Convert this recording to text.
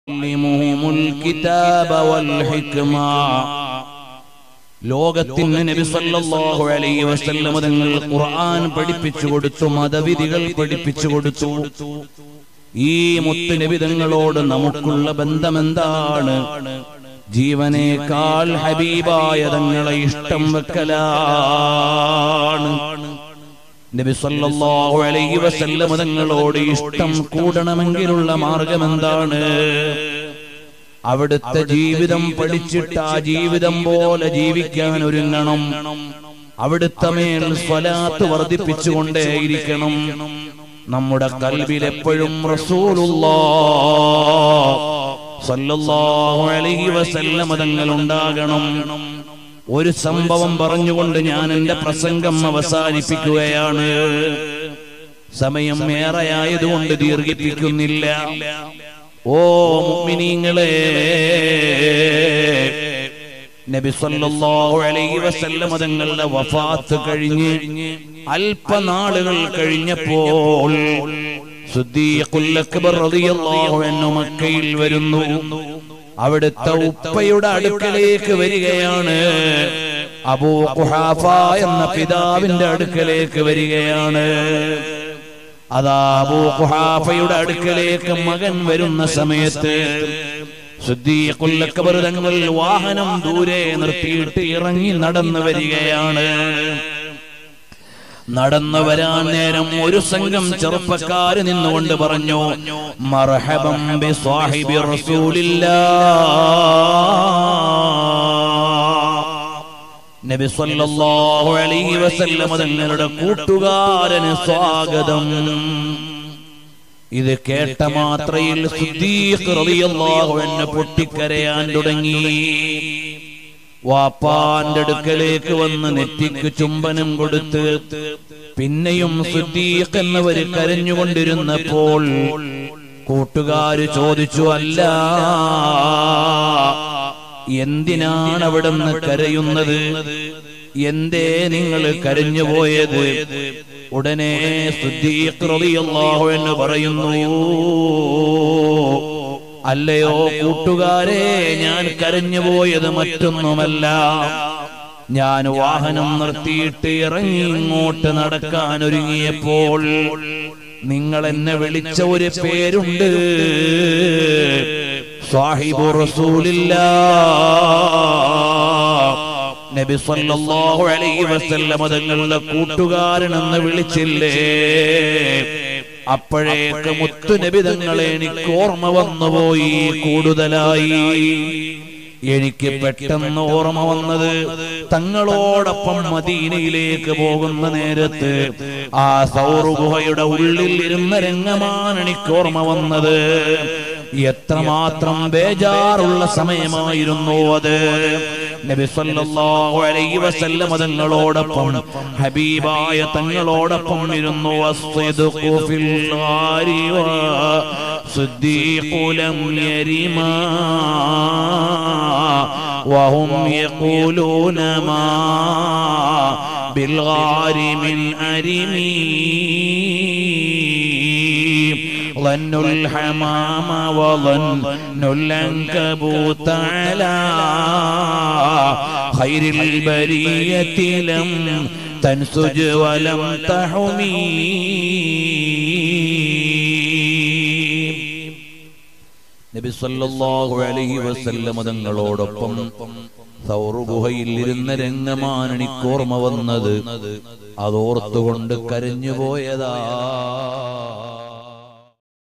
ويعلمهم الكتاب والحكمة ലോകത്തിന് നബി സല്ലല്ലാഹു അലൈഹി വസല്ലം തങ്ങൾ ഖുർആൻ പഠിപ്പിച്ചു കൊടുത്തു മതവിധികൾ പഠിപ്പിച്ചു കൊടുത്തു ഈ മുത്ത് നബി തങ്ങളോട് നമുക്കുള്ള ബന്ധം എന്താണ് ജീവനേക്കാൾ ഹബീബായ തങ്ങളെ ഇഷ്ടം വെക്കലാണ് നബി സല്ലല്ലാഹു അലൈഹി വസല്ലം തങ്ങളോട് ഇഷ്ടം കൂടണമെങ്കിലുള്ള മാർഗം എന്താണ് അവിടുത്തെ ജീവിതം പഠിച്ചിട്ട് ആ ജീവിതം പോലെ ജീവിക്കാൻ ഒരുങ്ങണം അവിടുത്തെ മേൽ സ്വലാത്ത് വർദ്ധിപ്പിച്ചുകൊണ്ടേയിരിക്കണം നമ്മുടെ കൽവിൽ എപ്പോഴും സല്ലല്ലാഹു അലൈഹി വസല്ലം തങ്ങൾ ഉണ്ടാകണം ഒരു സംഭവം പറഞ്ഞുകൊണ്ട് ഞാൻ എന്റെ പ്രസംഗം അവസാനിപ്പിക്കുകയാണ് സമയം ഏറെയായതുകൊണ്ട് ദീർഘിപ്പിക്കുന്നില്ല ഓ മുഅ്മിനീങ്ങളെ നബി സല്ലല്ലാഹു അലൈഹി വസല്ലം തങ്ങളുടെ വഫാത്ത് കഴിഞ്ഞ് അല്പനാളുകൾ കഴിഞ്ഞപ്പോൾ സിദ്ദീഖുൽ അക്ബർ റളിയല്ലാഹു അൻഹു മക്കയിൽ വരുന്നു അവിടുത്തെ ഉപ്പയുടെ അടുക്കലേക്ക് വരികയാണ് അബൂ ഖുഹാഫ എന്ന പിതാവിന്റെ അടുക്കലേക്ക് വരികയാണ് അതാ അബൂ ഖുഹാഫയുടെ അടുക്കലേക്ക് മകൻ വരുന്ന സമയത്ത് സിദ്ദീഖുൽ അക്ബർ തങ്ങൾ വാഹനം ദൂരെ നിർത്തിയിട്ട് ഇറങ്ങി നടന്നു വരികയാണ് നടന്നു വരാൻ നേരം ഒരു സംഘം ചെറുപ്പക്കാര് നിന്നുകൊണ്ട് പറഞ്ഞു മർഹബം ബി സാഹിബി റസൂലില്ലാ നബി സല്ലല്ലാഹു അലൈഹി വസല്ലം തങ്ങളുടെ കൂട്ടുകാരന് സ്വാഗതം ഇത് കേട്ട മാത്രയിൽ സിദ്ദീഖ് റളിയല്ലാഹു അൻഹു പൊട്ടിക്കരയാൻ തുടങ്ങി വാപ്പാന്റെ അടുക്കലേക്ക് വന്ന് നെറ്റിക്ക് ചുംബനം കൊടുത്ത് പിന്നെയും സിദ്ദീഖ് എന്നവര് കരഞ്ഞുകൊണ്ടിരുന്നപ്പോൾ കൂട്ടുകാര് ചോദിച്ചു അല്ല എന്തിനാണ് അവിടുന്ന് കരയുന്നത് എന്തേ നിങ്ങൾ കരഞ്ഞുപോയത് ഉടനെ സിദ്ദീഖ് റളിയല്ലാഹു എന്ന് പറയുന്നു അല്ലയോ കൂട്ടുകാരെ ഞാൻ കരഞ്ഞുപോയത് മറ്റൊന്നുമല്ല ഞാൻ വാഹനം നിർത്തിയിട്ട് ഇറങ്ങി ഇങ്ങോട്ട് നടക്കാൻ ഒരുങ്ങിയപ്പോൾ നിങ്ങൾ എന്നെ വിളിച്ച ഒരു പേരുണ്ട് സാഹിബു റസൂലില്ലാ നബി സല്ലല്ലാഹു അലൈഹി വസല്ലം തങ്ങളുടെ കൂട്ടുകാരനെന്ന് വിളിച്ചില്ലേ അപ്പോഴേക്ക് മുത്തുനബി തങ്ങളെ എനിക്ക് ഓർമ്മ വന്നുപോയി കൂടുതലായി എനിക്ക് പെട്ടെന്ന് ഓർമ്മ വന്നത് തങ്ങളോടൊപ്പം മദീനയിലേക്ക് പോകുന്ന നേരത്ത് ആ സൗറുഗുഹയുടെ ഉള്ളിൽ ഇരുന്ന രംഗമാണ് എനിക്ക് ഓർമ്മ വന്നത് എത്രമാത്രം ബേജാറുള്ള സമയമായിരുന്നു അത് നബി സല്ലല്ലാഹു അലൈഹി വസല്ലം തങ്ങളോടൊപ്പം ഹബീബായ തങ്ങളോടൊപ്പം ഇരുന്നു വസ്ദിഖു ഫിൽ ഗാരി വ സിദ്ദീഖു ലം യരിമാ وهم يقولون ما بالغار من أرمي ظن الحمام وظن العنكبوت على خير البرية لم تنسج ولم تحمي നബി സല്ലല്ലാഹു അലൈഹി വസല്ലം തങ്ങളോടൊപ്പം സൗറുഗുഹയിൽ ഇരുന്ന രംഗമാണ് എനിക്ക് ഓർമ്മ വന്നത് അതോർത്തുകൊണ്ട് കരഞ്ഞുപോയതാ